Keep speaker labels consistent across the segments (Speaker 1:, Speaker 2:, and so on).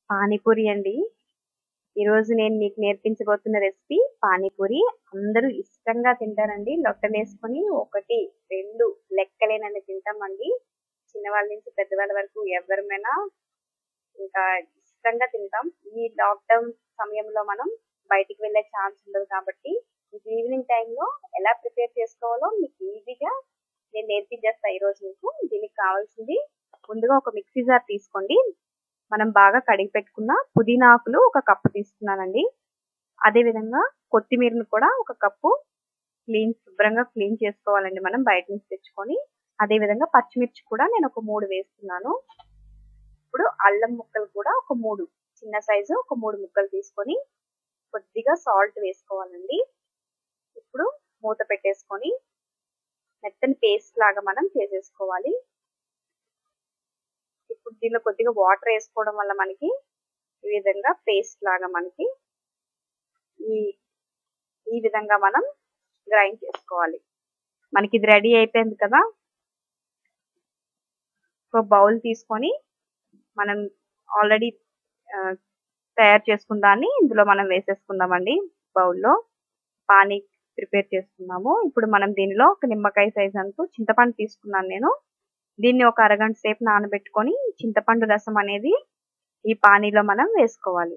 Speaker 1: పానీపూరి అండి. ఈరోజు నేను మీకు నేర్పించబోతున్న రెసిపీ పానీపూరి. అందరూ ఇష్టంగా తింటారండి. లొట్టలేసుకొని 1, 2 లెక్కలేనన్ని తింటామండి. చిన్నవాళ్ళ నుంచి పెద్దవాళ్ళ వరకు ఎవరమైనా ఇంకా ఇష్టంగా తింటాం. ఈ లాక్‌డౌన్ సమయంలో మనం బయటికి వెళ్ళే ఛాన్స్ ఉండదు కాబట్టి మీకు ఈవినింగ్ టైమ్‌లో ఎలా ప్రిపేర్ చేసుకోవాలో మీకు ఈజీగా నేను నేర్పించేస్తా ఈరోజు మీకు. దీనికి కావాల్సింది ముందుగా ఒక మిక్సీ జార్ తీసుకోండి. మనం బాగా కడిగి పెట్టుకున్న పుదీనా ఆకులు ఒక కప్పు తీసుకున్నానండి. అదే విధంగా కొత్తిమీరను కూడా ఒక కప్పు క్లీన్ శుభ్రంగా క్లీన్ చేసుకోవాలండి మనం బయట నుంచి తెచ్చుకొని. అదే విధంగా పచ్చిమిర్చి కూడా నేను ఒక 3 వేస్తున్నాను. ఇప్పుడు అల్లం ముక్కలు కూడా ఒక 3 చిన్న సైజు ఒక 3 ముక్కలు తీసుకొని కొద్దిగా సాల్ట్ వేసుకోవాలండి. ఇప్పుడు మూత పెట్టేసుకొని మెత్తని పేస్ట్ లాగా మనం చేసేసుకోవాలి. ఇప్పుడు దీనిలో కొద్దిగా వాటర్ వేసుకోవడం వల్ల మనకి ఈ విధంగా పేస్ట్ లాగా మనకి ఈ ఈ విధంగా మనం గ్రైండ్ చేసుకోవాలి. మనకి ఇది రెడీ అయిపోయింది కదా! ఒక బౌల్ తీసుకొని మనం ఆల్రెడీ ఆహ్, తయారు చేసుకున్న దాన్ని ఇందులో మనం వేసేసుకుందామండి బౌల్‌లో. పానీ ప్రిపేర్ చేసుకున్నాము. ఇప్పుడు మనం దీనిలో ఒక నిమ్మకాయ సైజ్ అంతా చింతపండు తీసుకున్నాను నేను. దీన్ని ఒక అరగంట సేపు నానబెట్టుకొని చింతపండు రసం అనేది ఈ పానీలో మనం వేసుకోవాలి.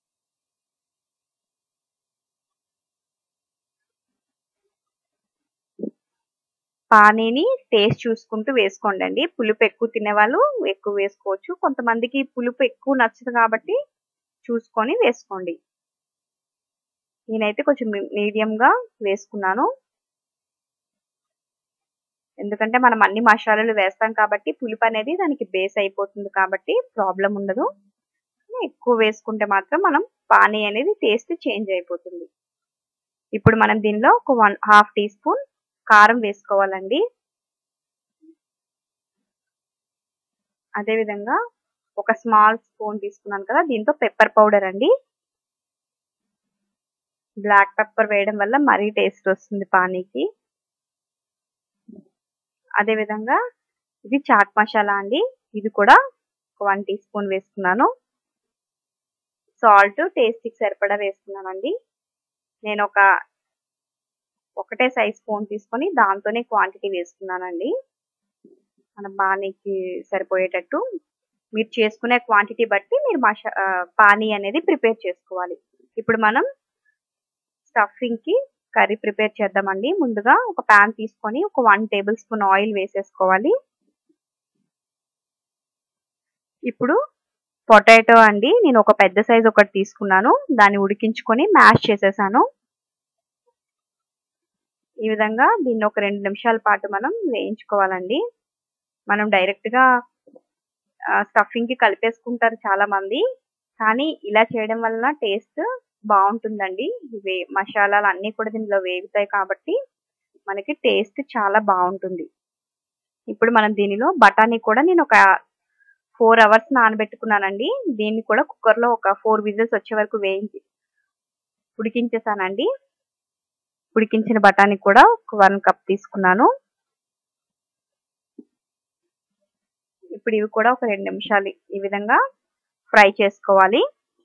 Speaker 1: పానీని టేస్ట్ చూసుకుంటూ వేసుకోండండి. పులుపు ఎక్కువ తినేవాళ్ళు ఎక్కువ వేసుకోవచ్చు. కొంతమందికి పులుపు ఎక్కువ నచ్చదు కాబట్టి చూసుకొని వేసుకోండి. నేనైతే కొంచెం మీ మీడియంగా వేసుకున్నాను. ఎందుకంటే మనం అన్ని మసాలాలు వేస్తాం కాబట్టి పులుపు అనేది దానికి బేస్ అయిపోతుంది కాబట్టి ప్రాబ్లమ్ ఉండదు. ఎక్కువ వేసుకుంటే మాత్రం మనం పానీ అనేది టేస్ట్ చేంజ్ అయిపోతుంది. ఇప్పుడు మనం దీనిలో ఒక 1 హాఫ్ టీ స్పూన్ కారం వేసుకోవాలండి. అదే విధంగా ఒక స్మాల్ స్పూన్ తీసుకున్నాను కదా! దీంతో పెప్పర్ పౌడర్ అండి. బ్లాక్ పెప్పర్ వేయడం వల్ల మరీ టేస్ట్ వస్తుంది పానీకి. అదే విధంగా ఇది చాట్ మసాలా అండి. ఇది కూడా ఒక 1 టీ స్పూన్ వేసుకున్నాను. సాల్ట్ టేస్ట్‌కి సరిపడా వేస్తున్నానండి. నేను ఒక ఒకటే సైజ్ స్పూన్ తీసుకొని దాంతోనే క్వాంటిటీ వేసుకున్నానండి. మన పానీకి సరిపోయేటట్టు మీరు చేసుకునే క్వాంటిటీ బట్టి మీరు మషా ఆహ్, పానీ అనేది ప్రిపేర్ చేసుకోవాలి. ఇప్పుడు మనం స్టఫింగ్‌కి కర్రీ ప్రిపేర్ చేద్దామండి. ముందుగా ఒక పాన్ తీసుకొని ఒక 1 టేబుల్ స్పూన్ ఆయిల్ వేసేసుకోవాలి. ఇప్పుడు పొటాటో అండి. నేను ఒక పెద్ద సైజ్ ఒకటి తీసుకున్నాను. దాన్ని ఉడికించుకొని మ్యాష్ చేసేసాను. ఈ విధంగా దీన్ని ఒక 2 నిమిషాల పాటు మనం వేయించుకోవాలండి. మనం డైరెక్ట్‌గా ఆహ్, స్టఫింగ్‌కి కలిపేసుకుంటారు చాలామంది. కానీ ఇలా చేయడం వలన టేస్ట్ బావుంటుందండి. ఇవి మసాలాలు అన్నీ కూడా దీనిలో వేగుతాయి కాబట్టి మనకి టేస్ట్ చాలా బావుంటుంది. ఇప్పుడు మనం దీనిలో బఠానీ కూడా నేను ఒక 4 అవర్స్ నానబెట్టుకున్నానండి. దీన్ని కూడా కుక్కర్‌లో ఒక 4 విజిల్స్ వచ్చే వరకు వేయించి ఉడికించేసానండి. ఉడికించిన బఠానీ కూడా ఒక 1 కప్ తీసుకున్నాను. ఇప్పుడు ఇవి కూడా ఒక 2 నిమిషాలు ఈ విధంగా ఫ్రై చేసుకోవాలి.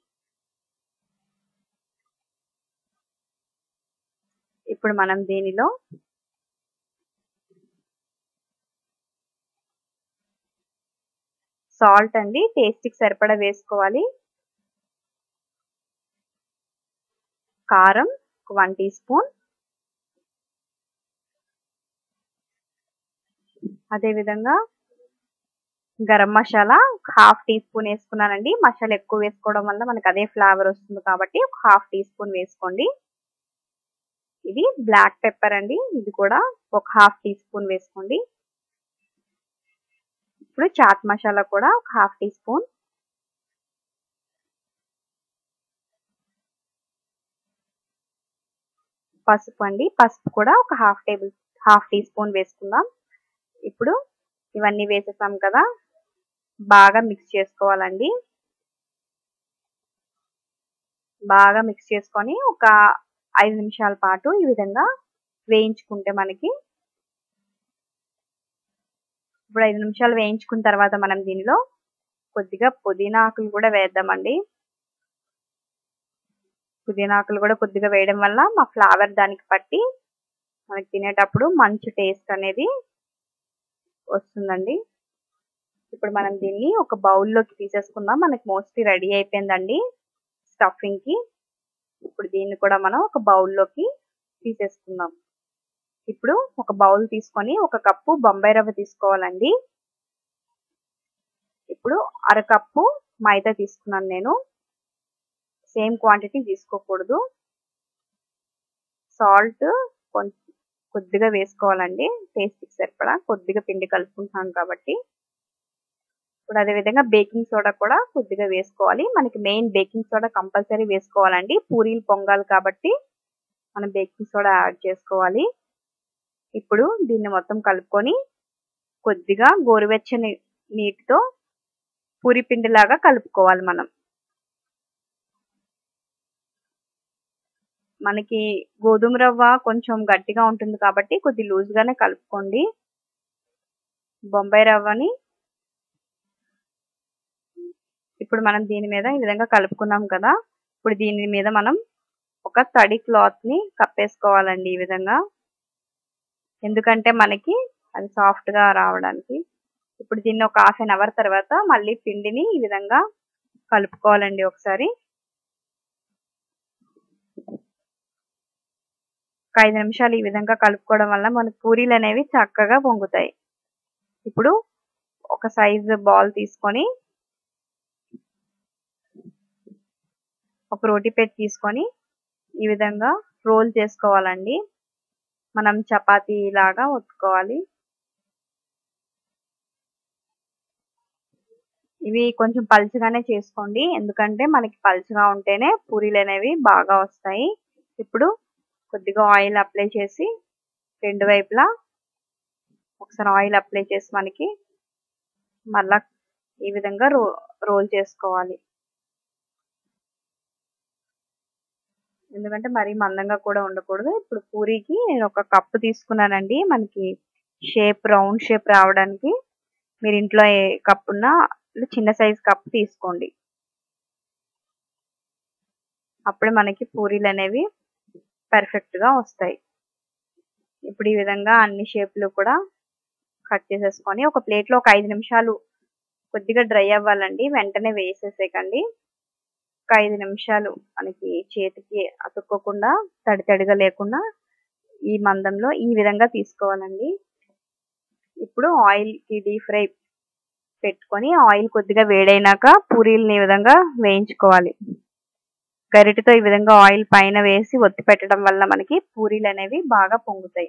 Speaker 1: ఇప్పుడు మనం దీనిలో సాల్ట్ అండి టేస్ట్‌కి సరిపడా వేసుకోవాలి. కారం ఒక 1 టీ స్పూన్. అదే విధంగా గరం మసాలా ఒక హాఫ్ టీ స్పూన్ వేసుకున్నానండి. మసాలా ఎక్కువ వేసుకోవడం వల్ల మనకు అదే ఫ్లేవర్ వస్తుంది కాబట్టి ఒక హాఫ్ టీ స్పూన్ వేసుకోండి. ఇది బ్లాక్ పెప్పర్ అండి. ఇది కూడా ఒక హాఫ్ టీ స్పూన్ వేసుకోండి. ఇప్పుడు చాట్ మసాలా కూడా ఒక హాఫ్ టీ స్పూన్. పసుపు అండి. పసుపు కూడా ఒక half table half teaspoon వేసుకుందాం. ఇప్పుడు ఇవన్నీ వేసేసాం కదా! బాగా మిక్స్ చేసుకోవాలండి. బాగా మిక్స్ చేసుకొని ఒక 5 నిమిషాల పాటు ఈ విధంగా వేయించుకుంటే మనకి ఇప్పుడు 5 నిమిషాలు వేయించుకున్న తర్వాత మనం దీనిలో కొద్దిగా పుదీనా ఆకులు కూడా వేద్దామండి పుదీనా ఆకులు కూడా కొద్దిగా వేయడం వల్ల మా ఫ్లేవర్ దానికి పట్టి మనకి తినేటప్పుడు మంచి టేస్ట్ అనేది వస్తుందండి ఇప్పుడు మనం దీన్ని ఒక బౌల్లోకి తీసేసుకుందాం మనకి మోస్ట్లీ రెడీ అయిపోయిందండి స్టఫింగ్కి ఇప్పుడు దీన్ని కూడా మనం ఒక బౌల్లోకి తీసేసుకుందాం ఇప్పుడు ఒక బౌల్ తీసుకొని ఒక కప్పు బొంబాయి రవ్వ తీసుకోవాలండి ఇప్పుడు అరకప్పు మైదా తీసుకున్నాను నేను సేమ్ క్వాంటిటీ తీసుకోకూడదు సాల్ట్ కొంచెం కొద్దిగా వేసుకోవాలండి టేస్ట్కి సరిపడా కొద్దిగా పిండి కలుపుకుంటున్నాం కాబట్టి ఇప్పుడు అదేవిధంగా బేకింగ్ సోడా కూడా కొద్దిగా వేసుకోవాలి మనకి మెయిన్ బేకింగ్ సోడా కంపల్సరీ వేసుకోవాలండి పూరీలు పొంగాలి కాబట్టి మనం బేకింగ్ సోడా యాడ్ చేసుకోవాలి ఇప్పుడు దీన్ని మొత్తం కలుపుకొని కొద్దిగా గోరువెచ్చని నీటితో పూరి పిండిలాగా కలుపుకోవాలి మనం మనకి గోధుమ రవ్వ కొంచెం గట్టిగా ఉంటుంది కాబట్టి కొద్ది లూజ్గానే కలుపుకోండి బొంబాయి రవ్వని ఇప్పుడు మనం దీని మీద ఈ విధంగా కలుపుకున్నాం కదా ఇప్పుడు దీని మీద మనం ఒక తడి క్లాత్ ని కప్పేసుకోవాలండి ఈ విధంగా ఎందుకంటే మనకి అది సాఫ్ట్ గా రావడానికి ఇప్పుడు దీన్ని ఒక హాఫ్ అన్ అవర్ తర్వాత మళ్ళీ పిండిని ఈ విధంగా కలుపుకోవాలండి ఒకసారి ఒక ఐదు నిమిషాలు ఈ విధంగా కలుపుకోవడం వల్ల మనకు పూరీలు అనేవి చక్కగా పొంగుతాయి ఇప్పుడు ఒక సైజు బాల్ తీసుకొని ఒక రోటి పెట్టి తీసుకొని ఈ విధంగా రోల్ చేసుకోవాలండి మనం చపాతీ లాగా ఒత్తుకోవాలి ఇవి కొంచెం పలుచగానే చేసుకోండి ఎందుకంటే మనకి పలుచగా ఉంటేనే పూరీలు అనేవి బాగా వస్తాయి ఇప్పుడు కొద్దిగా ఆయిల్ అప్లై చేసి రెండు వైపులా ఒకసారి ఆయిల్ అప్లై చేసి మనకి మళ్ళా ఈ విధంగా రో రోల్ చేసుకోవాలి ఎందుకంటే మరీ మందంగా కూడా ఉండకూడదు ఇప్పుడు పూరీకి నేను ఒక కప్పు తీసుకున్నానండి మనకి షేప్ రౌండ్ షేప్ రావడానికి మీరు ఇంట్లో ఏ కప్ ఉన్నా చిన్న సైజ్ కప్ తీసుకోండి అప్పుడు మనకి పూరీలు అనేవి పర్ఫెక్ట్ గా వస్తాయి ఇప్పుడు ఈ విధంగా అన్ని షేప్లు కూడా కట్ చేసేసుకొని ఒక ప్లేట్ లో ఒక ఐదు నిమిషాలు కొద్దిగా డ్రై అవ్వాలండి వెంటనే వేసేసేకండి ఒక ఐదు నిమిషాలు మనకి చేతికి అతుక్కోకుండా తడి తడిగా లేకుండా ఈ మందంలో ఈ విధంగా తీసుకోవాలండి ఇప్పుడు ఆయిల్ కి డీప్ ఫ్రై పెట్టుకొని ఆయిల్ కొద్దిగా వేడైనాక పూరీలని ఈ విధంగా వేయించుకోవాలి గరిటెతో ఈ విధంగా ఆయిల్ పైన వేసి ఒత్తి పెట్టడం వల్ల మనకి పూరీలు అనేవి బాగా పొంగుతాయి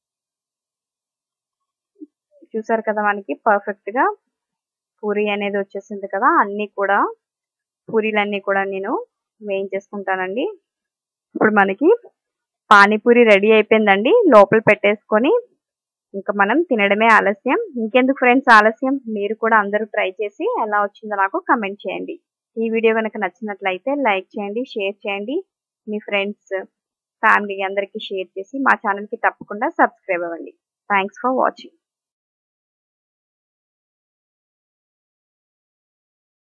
Speaker 1: చూసారు కదా మనకి పర్ఫెక్ట్ గా పూరి అనేది వచ్చేసింది కదా అన్ని కూడా పూరీలన్నీ కూడా నేను వేయించేసుకుంటానండి ఇప్పుడు మనకి పానీపూరి రెడీ అయిపోయిందండి లోపల పెట్టేసుకొని ఇంకా మనం తినడమే ఆలస్యం ఇంకెందుకు ఫ్రెండ్స్ ఆలస్యం మీరు కూడా అందరూ ట్రై చేసి ఎలా వచ్చిందో నాకు కమెంట్ చేయండి ఈ వీడియో కనుక నచ్చినట్లయితే లైక్ చేయండి షేర్ చేయండి మీ ఫ్రెండ్స్ ఫ్యామిలీ అందరికీ షేర్ చేసి మా ఛానల్కి తప్పకుండా సబ్స్క్రైబ్ అవ్వండి థ్యాంక్స్ ఫర్ వాచింగ్